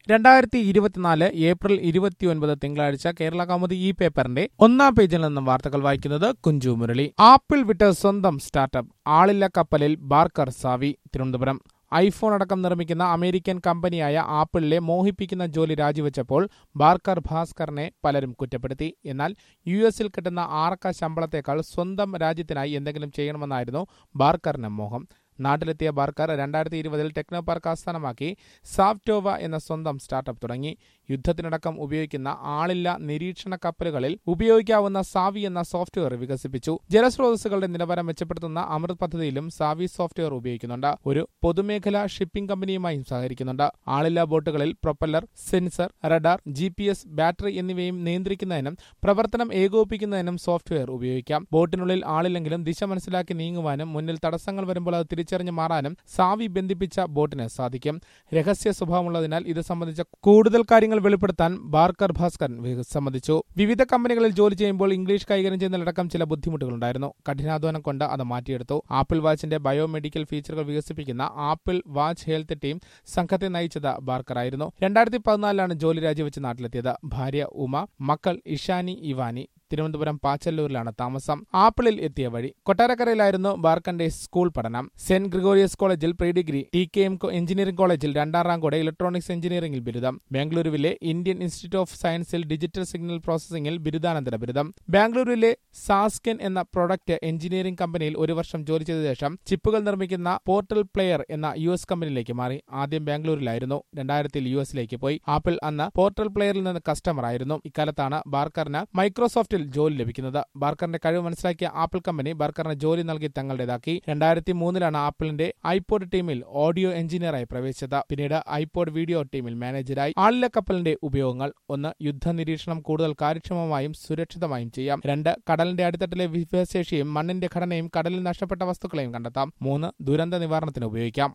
രണ്ടായിരത്തി ഇരുപത്തിനാല് ഏപ്രിൽ ഇരുപത്തിയൊൻപത് തിങ്കളാഴ്ച കേരള കൗമുദി ഈ പേപ്പറിന്റെ ഒന്നാം പേജിൽ നിന്നും വാർത്തകൾ വായിക്കുന്നത് കുഞ്ചു മുരളി ആപ്പിൾ വിട്ട് സ്വന്തം സ്റ്റാർട്ടപ്പ് ആളില്ല കപ്പലിൽ ബാർക്കർ സാവി തിരുവനന്തപുരം ഐഫോൺ അടക്കം നിർമ്മിക്കുന്ന അമേരിക്കൻ കമ്പനിയായ ആപ്പിളിലെ മോഹിപ്പിക്കുന്ന ജോലി രാജിവെച്ചപ്പോൾ ബാർക്കർ ഭാസ്കറിനെ പലരും കുറ്റപ്പെടുത്തി എന്നാൽ യു എസിൽ കിട്ടുന്ന ആറക്ക ശമ്പളത്തേക്കാൾ സ്വന്തം രാജ്യത്തിനായി എന്തെങ്കിലും ചെയ്യണമെന്നായിരുന്നു ബാർക്കറിന് മോഹം നാട്ടിലെത്തിയ ബാർക്കർ രണ്ടായിരത്തി ഇരുപതിൽ ടെക്നോ പാർക്ക് ആസ്ഥാനമാക്കി സാഫ്റ്റോവ എന്ന സ്വന്തം സ്റ്റാർട്ടപ്പ് തുടങ്ങി യുദ്ധത്തിനടക്കം ഉപയോഗിക്കുന്ന ആളില്ല നിരീക്ഷണ കപ്പലുകളിൽ ഉപയോഗിക്കാവുന്ന സാവി എന്ന സോഫ്റ്റ്വെയർ വികസിപ്പിച്ചു ജലസ്രോതസ്സുകളുടെ നിലവാരം മെച്ചപ്പെടുത്തുന്ന അമൃത് പദ്ധതിയിലും സാവി സോഫ്റ്റ്വെയർ ഉപയോഗിക്കുന്നുണ്ട് ഒരു പൊതുമേഖലാ ഷിപ്പിംഗ് കമ്പനിയുമായും സഹകരിക്കുന്നുണ്ട് ആളില്ല ബോട്ടുകളിൽ propeller sensor radar G battery എന്നിവയും നിയന്ത്രിക്കുന്നതിനും പ്രവർത്തനം ഏകോപിപ്പിക്കുന്നതിനും സോഫ്റ്റ്വെയർ ഉപയോഗിക്കാം ബോട്ടിനുള്ളിൽ ആളില്ലെങ്കിലും ദിശ മനസ്സിലാക്കി നീങ്ങുവാനും മുന്നിൽ തടസ്സങ്ങൾ വരുമ്പോൾ അത് തിരിച്ചറിഞ്ഞ് മാറാനും സാവി ബന്ധിപ്പിച്ച ബോട്ടിന് സാധിക്കും രഹസ്യ സ്വഭാവമുള്ളതിനാൽ ഇത് സംബന്ധിച്ച കൂടുതൽ കാര്യങ്ങൾ വെളിപ്പെടുത്താൻ ബാർക്കർ ഭാസ്കർ സമ്മതിച്ചു വിവിധ കമ്പനികളിൽ ജോലി ചെയ്യുമ്പോൾ ഇംഗ്ലീഷ് കൈകാര്യം ചെയ്യുന്നതിലടക്കം ചില ബുദ്ധിമുട്ടുകളുണ്ടായിരുന്നു കഠിനാധ്വാനം കൊണ്ട് അത് മാറ്റിയെടുത്തു ആപ്പിൾ വാച്ചിന്റെ ബയോമെഡിക്കൽ ഫീച്ചറുകൾ വികസിപ്പിക്കുന്ന ആപ്പിൾ വാച്ച് ഹെൽത്ത് ടീം സംഘത്തെ നയിച്ചത് ബാർക്കർ ആയിരുന്നു രണ്ടായിരത്തി പതിനാലിലാണ് ജോലി രാജിവെച്ച് നാട്ടിലെത്തിയത് ഭാര്യ ഉമ മക്കൾ ഇഷാനി ഇവാനി തിരുവനന്തപുരം പാച്ചല്ലൂരിലാണ് താമസം ആപ്പിളിൽ എത്തിയ വഴി കൊട്ടാരക്കരയിലായിരുന്നു ബാർക്കന്റെ സ്കൂൾ പഠനം സെന്റ് ഗ്രിഗോറിയസ് കോളേജിൽ pre degree T K M engineering കോളേജിൽ രണ്ടാം റാങ്കോടെ ഇലക്ട്രോണിക്സ് എഞ്ചിനീയറിംഗിൽ ബിരുദം ബാംഗ്ലൂരുവിലെ ഇന്ത്യൻ ഇൻസ്റ്റിറ്റ്യൂട്ട് ഓഫ് സയൻസിൽ ഡിജിറ്റൽ സിഗ്നൽ പ്രോസസിംഗിൽ ബിരുദാനന്തര ബിരുദം ബാംഗ്ലൂരിലെ സാസ്കെൻ എന്ന പ്രൊഡക്റ്റ് എഞ്ചിനീയറിംഗ് കമ്പനിയിൽ ഒരു വർഷം ജോലി ചെയ്ത ശേഷം ചിപ്പുകൾ നിർമ്മിക്കുന്ന പോർട്ടൽ പ്ലെയർ എന്ന യു എസ് കമ്പനിയിലേക്ക് മാറി ആദ്യം ബാംഗ്ലൂരിലായിരുന്നു രണ്ടായിരത്തിൽ യു എസിലേക്ക് പോയി ആപ്പിൾ അന്ന് പോർട്ടൽ പ്ലെയറിൽ നിന്ന് കസ്റ്റമർ ആയിരുന്നു ഇക്കാലത്താണ് ബാർക്കറിന് മൈക്രോസോഫ്റ്റ് ൽ ജോലി ലഭിക്കുന്നത് ബാർക്കറിന്റെ കഴിവ് മനസ്സിലാക്കിയ ആപ്പിൾ കമ്പനി ബാർക്കറിന് ജോലി നൽകി തങ്ങളുടേതാക്കി രണ്ടായിരത്തി മൂന്നിലാണ് ആപ്പിളിന്റെ ഐപോഡ് ടീമിൽ ഓഡിയോ എഞ്ചിനീയറായി പ്രവേശിച്ചത് പിന്നീട് ഐപോഡ് വീഡിയോ ടീമിൽ മാനേജരായി ആളില്ല കപ്പലിന്റെ ഉപയോഗങ്ങൾ ഒന്ന് യുദ്ധ നിരീക്ഷണം കൂടുതൽ കാര്യക്ഷമമായും സുരക്ഷിതമായും ചെയ്യാം രണ്ട് കടലിന്റെ അടിത്തട്ടിലെ വിഭവശേഷിയും മണ്ണിന്റെ ഘടനയും കടലിൽ നഷ്ടപ്പെട്ട വസ്തുക്കളെയും കണ്ടെത്താം മൂന്ന് ദുരന്ത നിവാരണത്തിന് ഉപയോഗിക്കാം